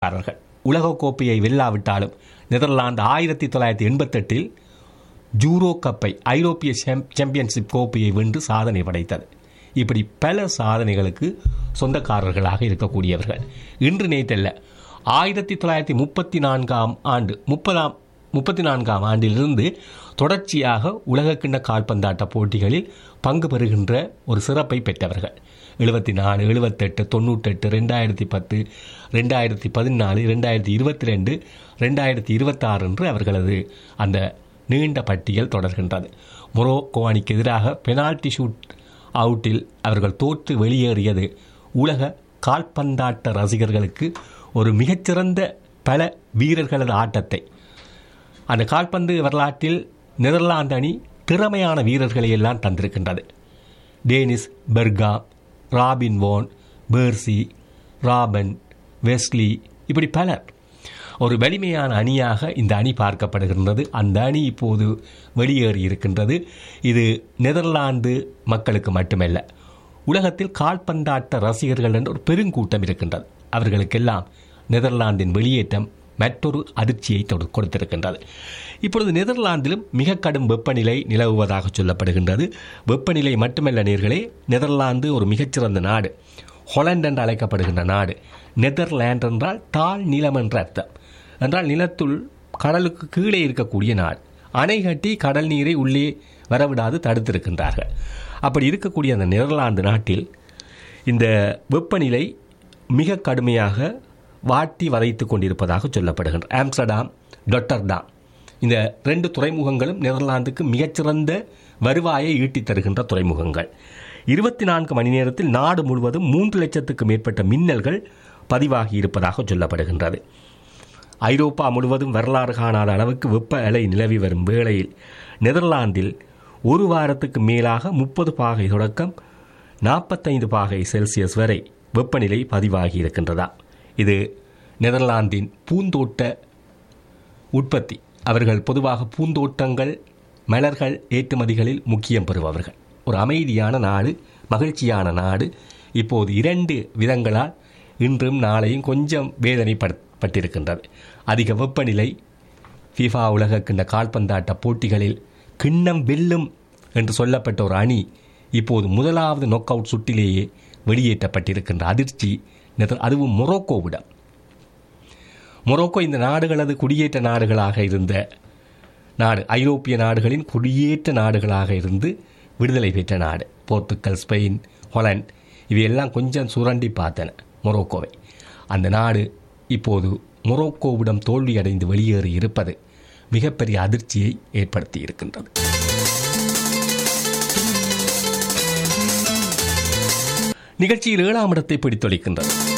காரர்கள் உலகக்கோப்பையை வெல்லாவிட்டாலும் நெதர்லாந்து ஆயிரத்தி தொள்ளாயிரத்தி எண்பத்தெட்டில் ஜூரோ கப்பை ஐரோப்பிய சாம்- சாம்பியன்ஷிப் கோப்பையை வென்று சாதனை படைத்தது இப்படி பல சாதனைகளுக்கு சொந்தக்காரர்களாக இருக்கக்கூடியவர்கள் இன்று நேற்றல்ல ஆயிரத்தி தொள்ளாயிரத்தி முப்பத்தி நான்காம் ஆண்டு முப்பதாம் முப்பத்தி நான்காம் ஆண்டிலிருந்து தொடர்ச்சியாக உலகக்கிண்ண கால்பந்தாட்ட போட்டிகளில் பங்கு பெறுகின்ற ஒரு சிறப்பை பெற்றவர்கள் எழுபத்தி நாலு எழுபத்தெட்டு தொண்ணூற்றெட்டு ரெண்டாயிரத்தி பத்து ரெண்டாயிரத்தி பதினாலு ரெண்டாயிரத்தி இருபத்தி ரெண்டு ரெண்டாயிரத்தி இருபத்தாறு என்று அவர்களது அந்த நீண்ட பட்டியல் தொடர்கின்றது மொரோக்கோ அணிக்கு எதிராக பெனால்டி ஷூட் அவுட்டில் அவர்கள் தோற்று வெளியேறியது உலக கால்பந்தாட்ட ரசிகர்களுக்கு ஒரு மிகச்சிறந்த பல வீரர்களது ஆட்டத்தை அந்த கால்பந்து வரலாற்றில் நெதர்லாந்து அணி திறமையான வீரர்களை எல்லாம் தந்திருக்கின்றது Dennis Bergkamp Robin van Persie Robben Wesley இப்படி பலர் ஒரு வலிமையான அணியாக இந்த அணி பார்க்கப்படுகின்றது அந்த அணி இப்போது வெளியேறி இருக்கின்றது இது நெதர்லாந்து மக்களுக்கு மட்டுமல்ல உலகத்தில் கால்பந்தாட்ட ரசிகர்கள் என்ற ஒரு பெருங்கூட்டம் இருக்கின்றது அவர்களுக்கெல்லாம் நெதர்லாந்தின் வெளியேற்றம் மற்றொரு அதிர்ச்சியை தொடு- கொடுத்திருக்கின்றது இப்பொழுது நெதர்லாந்திலும் மிக கடும் வெப்பநிலை நிலவுவதாக சொல்லப்படுகின்றது வெப்பநிலை மட்டுமல்ல நேர்களே நெதர்லாந்து ஒரு மிகச்சிறந்த நாடு ஹொலண்ட் என்று அழைக்கப்படுகின்ற நாடு நெதர்லாண்ட் என்றால் தாழ் நிலம் என்ற அர்த்தம் என்றால் நிலத்துள் கடலுக்கு கீழே இருக்கக்கூடிய நாடு அணை கட்டி கடல் நீரை உள்ளே வரவிடாது தடுத்திருக்கின்றார்கள் அப்படி இருக்கக்கூடிய அந்த நெதர்லாந்து நாட்டில் இந்த வெப்பநிலை மிக கடுமையாக வாட்டி வதைத்து கொண்டிருப்பதாக சொல்லப்படுகின்ற ஆம்ஸ்டர்டாம் டொட்டர்டாம் இந்த ரெண்டு துறைமுகங்களும் நெதர்லாந்துக்கு மிகச்சிறந்த வருவாயை ஈட்டித் தருகின்ற துறைமுகங்கள் இருபத்தி நான்கு மணி நேரத்தில் நாடு முழுவதும் மூன்று லட்சத்துக்கு மேற்பட்ட மின்னல்கள் பதிவாகி இருப்பதாக சொல்லப்படுகின்றது ஐரோப்பா முழுவதும் வரலாறு காணாத அளவுக்கு வெப்ப அலை நிலவி வரும் வேளையில் நெதர்லாந்தில் ஒரு வாரத்துக்கு மேலாக முப்பது பாகை தொடக்கம் நாற்பத்தைந்து பாகை செல்சியஸ் வரை வெப்பநிலை பதிவாகி இருக்கின்றதா இது நெதர்லாந்தின் பூந்தோட்ட உற்பத்தி அவர்கள் பொதுவாக பூந்தோட்டங்கள் மலர்கள் ஏற்றுமதிகளில் முக்கியம் பெறுபவர்கள் ஒரு அமைதியான நாடு மகிழ்ச்சியான நாடு இப்போது இரண்டு விதங்களால் இன்றும் நாளையும் கொஞ்சம் வேதனைப்பட்டிருக்கின்றது அதிக வெப்பநிலை ஃபிஃபா உலகக்கிண்ண கால்பந்தாட்ட போட்டிகளில் கிண்ணம் வெல்லும் என்று சொல்லப்பட்ட ஒரு அணி இப்போது முதலாவது நொக் அவுட் சுற்றிலேயே வெளியேற்றப்பட்டிருக்கின்ற அதிர்ச்சி நெதர்- அதுவும் மொரோக்கோவிடம் மொரோக்கோ இந்த நாடுகளது குடியேற்ற நாடுகளாக இருந்த நாடு ஐரோப்பிய நாடுகளின் குடியேற்ற நாடுகளாக இருந்து விடுதலை பெற்ற நாடு போர்த்துக்கல் ஸ்பெயின் ஹொலண்ட் இவையெல்லாம் கொஞ்சம் சுரண்டி பார்த்தன மொரோக்கோவை அந்த நாடு இப்போது மொரோக்கோவிடம் தோல்வியடைந்து வெளியேறி இருப்பது மிகப்பெரிய அதிர்ச்சியை ஏற்படுத்தி இருக்கின்றது நிகழ்ச்சியில் ஏழாம் இடத்தை பிடித்தொழிக்கின்றது